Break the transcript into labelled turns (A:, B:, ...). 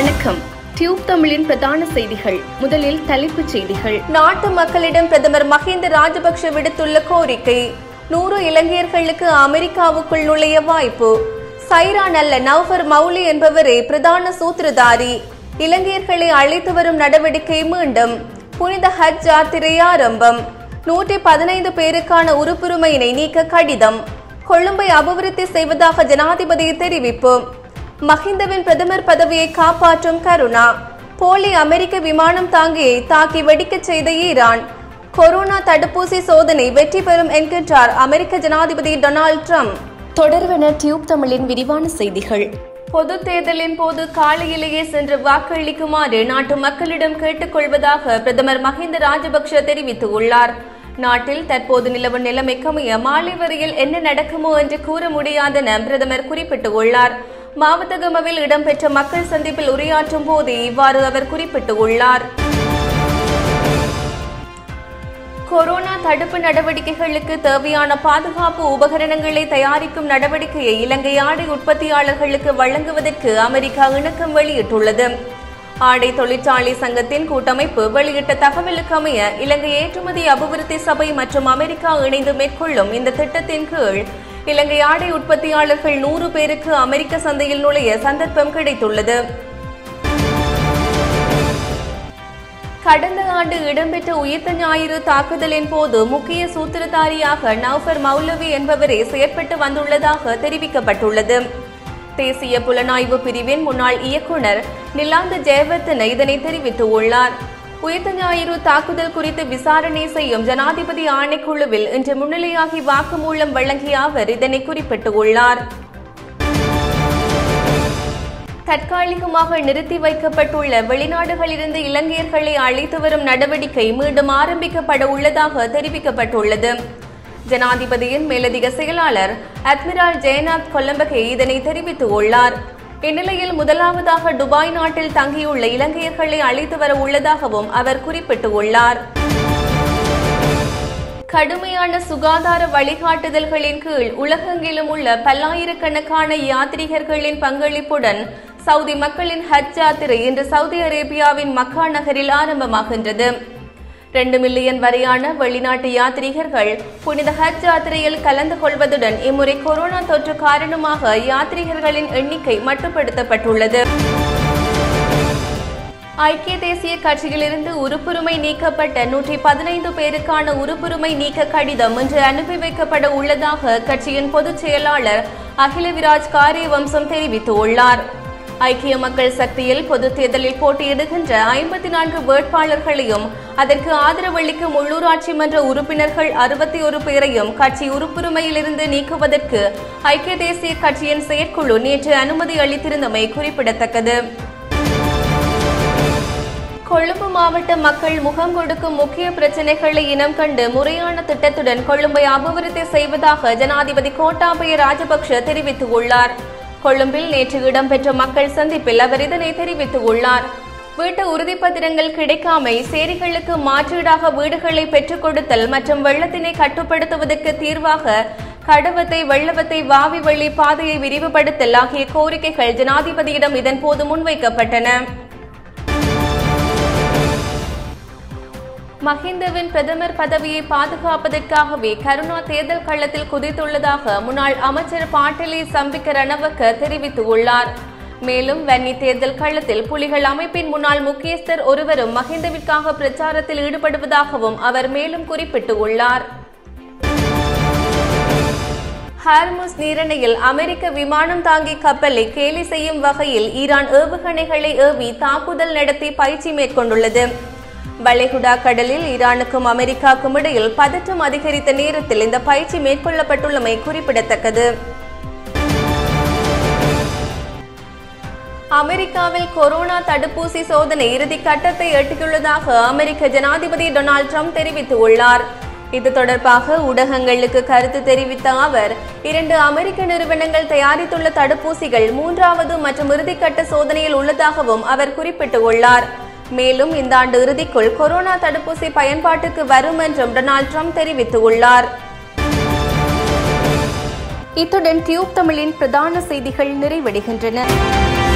A: வணக்கம் டியூப் தமிழின் பிரதான செய்திகள் முதலில் தலைப்புச் செய்திகள்
B: நாட்டு மக்களிடம் பிரதமர் மஹிந்த ராஜபக்ஷ விடுத்துள்ள கோரிக்கை நூறு இலங்கையர்களுக்கு அமெரிக்காவுக்குள் நுழைய வாய்ப்பு சைரான் அல்ல நவ்ஃபர் மௌலி என்பவரே பிரதான சூத்திரதாரி இலங்கையர்களை அழைத்து வரும் நடவடிக்கை மீண்டும் புனித ஹஜ் யாத்திரை ஆரம்பம் நூற்றி பதினைந்து பேருக்கான உறுப்புரிமையினை நீக்க கடிதம் கொழும்பை அபிவிருத்தி செய்வதாக ஜனாதிபதி தெரிவிப்பு மஹிந்தவின் பிரதமர் பதவியை காப்பாற்றும் கருணா போலி அமெரிக்க விமானம் தாங்கியை தாக்கி வெடிக்கச் செய்த ஈரான் கொரோனா தடுப்பூசி சோதனை வெற்றி பெறும் என்கின்றார் அமெரிக்க ஜனாதிபதி டொனால்ட் ட்ரம்ப்
A: தொடர்வன டியூப் தமிழின் விரிவான செய்திகள்
B: பொது தேர்தலின் போது காலையிலேயே சென்று வாக்களிக்குமாறு நாட்டு மக்களிடம் கேட்டுக்கொள்வதாக பிரதமர் மஹிந்த ராஜபக்ஷ தெரிவித்துள்ளார் நாட்டில் தற்போது நிலவும் நிலைமைக்கமைய மாலை வரையில் என்ன நடக்குமோ என்று கூற முடியாதென பிரதமர் குறிப்பிட்டுள்ளார் மாவத்தகமவில் இடம்பெற்ற மக்கள் சந்திப்பில் உரையாற்றும் போது இவ்வாறு அவர் குறிப்பிட்டுள்ளார் கொரோனா தடுப்பு நடவடிக்கைகளுக்கு தேவையான பாதுகாப்பு உபகரணங்களை தயாரிக்கும் நடவடிக்கையை இலங்கை ஆடை உற்பத்தியாளர்களுக்கு வழங்குவதற்கு அமெரிக்கா இணக்கம் வெளியிட்டுள்ளது ஆடை தொழிற்சாலை சங்கத்தின் கூட்டமைப்பு வெளியிட்ட தகவலுக்கு அமைய இலங்கை ஏற்றுமதி அபிவிருத்தி சபை மற்றும் அமெரிக்கா இணைந்து மேற்கொள்ளும் இந்த திட்டத்தின் கீழ் இலங்கை ஆடை உற்பத்தியாளர்கள் நூறு பேருக்கு அமெரிக்க சந்தையில் நுழைய சந்தர்ப்பம் கிடைத்துள்ளது கடந்த ஆண்டு இடம்பெற்ற உயிர்த்த ஞாயிறு தாக்குதலின் போது முக்கிய சூத்திரதாரியாக நவ்ஃபர் மௌலவி என்பவரே செயற்பட்டு வந்துள்ளதாக தெரிவிக்கப்பட்டுள்ளது தேசிய புலனாய்வு பிரிவின் முன்னாள் இயக்குனர் நிலாந்த ஜெயவர்தன இதனை தெரிவித்துள்ளார் உயிர்த்த ஞாயிறு தாக்குதல் குறித்து விசாரணை செய்யும் ஜனாதிபதி ஆணைக்குழுவில் இன்று முன்னிலையாகி வாக்குமூலம் வழங்கிய அவர் இதனை குறிப்பிட்டுள்ளார் தற்காலிகமாக நிறுத்தி வைக்கப்பட்டுள்ள வெளிநாடுகளிலிருந்து இலங்கையர்களை அழைத்து வரும் நடவடிக்கை மீண்டும் ஆரம்பிக்கப்பட உள்ளதாக தெரிவிக்கப்பட்டுள்ளது ஜனாதிபதியின் மேலதிக செயலாளர் அட்மிரால் ஜெயநாத் கொல்லம்பகே இதனை தெரிவித்துள்ளார் இந்நிலையில் முதலாவதாக துபாய் நாட்டில் தங்கியுள்ள இலங்கையர்களை அழைத்து வர உள்ளதாகவும் அவர் குறிப்பிட்டுள்ளார் கடுமையான சுகாதார வழிகாட்டுதல்களின் கீழ் உலகெங்கிலும் உள்ள பல்லாயிரக்கணக்கான யாத்ரீகர்களின் பங்களிப்புடன் சவுதி மக்களின் ஹஜ் யாத்திரை இன்று சவுதி அரேபியாவின் மக்கா நகரில் ஆரம்பமாகின்றது ரெண்டு மில்லியன் வரையான வெளிநாட்டு யாத்ரீகர்கள் புனித ஹஜ் யாத்திரையில் கலந்து கொள்வதுடன் இம்முறை கொரோனா தொற்று காரணமாக யாத்ரீகர்களின் எண்ணிக்கை மட்டுப்படுத்தப்பட்டுள்ளது ஐக்கிய தேசிய கட்சியிலிருந்து உறுப்புரிமை நீக்கப்பட்ட நூற்றி பதினைந்து பேருக்கான உறுப்புரிமை நீக்க கடிதம் இன்று அனுப்பி வைக்கப்பட உள்ளதாக கட்சியின் பொதுச் செயலாளர் அகில விராஜ் காரியவம்சம் தெரிவித்துள்ளார் ஐக்கிய மக்கள் சக்தியில் பொது தேர்தலில் போட்டியிடுகின்ற ஐம்பத்தி நான்கு வேட்பாளர்களையும் அதற்கு ஆதரவளிக்கும் உள்ளூராட்சி மன்ற உறுப்பினர்கள் அறுபத்தி ஒரு பேரையும் கட்சி உறுப்புரிமையிலிருந்து நீக்குவதற்கு ஐக்கிய தேசிய கட்சியின் செயற்குழு நேற்று அனுமதி அளித்திருந்தமை குறிப்பிடத்தக்கது கொழும்பு மாவட்ட மக்கள் முகம் கொடுக்கும் முக்கிய பிரச்சினைகளை இனம் கண்டு முறையான திட்டத்துடன் கொழும்பை அபிவிருத்தி செய்வதாக ஜனாதிபதி கோட்டாபய ராஜபக்ஷ தெரிவித்துள்ளார் கொழும்பில் நேற்று இடம்பெற்ற மக்கள் சந்திப்பில் அவர் இதனை தெரிவித்துள்ளார் வீட்டு உறுதிப்பத்திரங்கள் கிடைக்காமை சேரிகளுக்கு மாற்றீடாக வீடுகளை பெற்றுக் கொடுத்தல் மற்றும் வெள்ளத்தினை கட்டுப்படுத்துவதற்கு தீர்வாக கடவத்தை வெள்ளவத்தை வாவி வழி பாதையை விரிவுபடுத்தல் ஆகிய கோரிக்கைகள் ஜனாதிபதியிடம் இதன்போது முன்வைக்கப்பட்டன மஹிந்தவின் பிரதமர் பதவியை பாதுகாப்பதற்காகவே கருணா தேர்தல் களத்தில் குதித்துள்ளதாக முன்னாள் அமைச்சர் பாட்டிலி சம்பிக்க ரணவக்க தெரிவித்துள்ளார் மேலும் வன்னி தேர்தல் களத்தில் புலிகள் அமைப்பின் முன்னாள் முக்கியஸ்தர் ஒருவரும் மஹிந்தவிற்காக பிரச்சாரத்தில் ஈடுபடுவதாகவும் அவர் மேலும் குறிப்பிட்டுள்ளார் ஹார்முஸ் நீரணையில் அமெரிக்க விமானம் தாங்கி கப்பலை கேலி செய்யும் வகையில் ஈரான் ஏவுகணைகளை ஏவி தாக்குதல் நடத்தி பயிற்சி மேற்கொண்டுள்ளது வளைகுடா கடலில் ஈரானுக்கும் அமெரிக்காவுக்கும் இடையில் பதற்றம் அதிகரித்த நேரத்தில் இந்த பயிற்சி மேற்கொள்ளப்பட்டுள்ளமை குறிப்பிடத்தக்கது அமெரிக்காவில் கொரோனா தடுப்பூசி சோதனை இறுதி கட்டத்தை எட்டியுள்ளதாக அமெரிக்க ஜனாதிபதி டொனால்ட் ட்ரம்ப் தெரிவித்துள்ளார் இது தொடர்பாக ஊடகங்களுக்கு கருத்து தெரிவித்த அவர் இரண்டு அமெரிக்க நிறுவனங்கள் தயாரித்துள்ள தடுப்பூசிகள் மூன்றாவது மற்றும் இறுதிக்கட்ட சோதனையில் உள்ளதாகவும் அவர் குறிப்பிட்டுள்ளார் மேலும் இந்த ஆண்டு இறுதிக்குள் கொரோனா தடுப்பூசி பயன்பாட்டுக்கு வரும் என்றும் டொனால்ட் ட்ரம்ப் தெரிவித்துள்ளார்
A: இத்துடன் டியூப் தமிழின் பிரதான செய்திகள் நிறைவடைகின்றன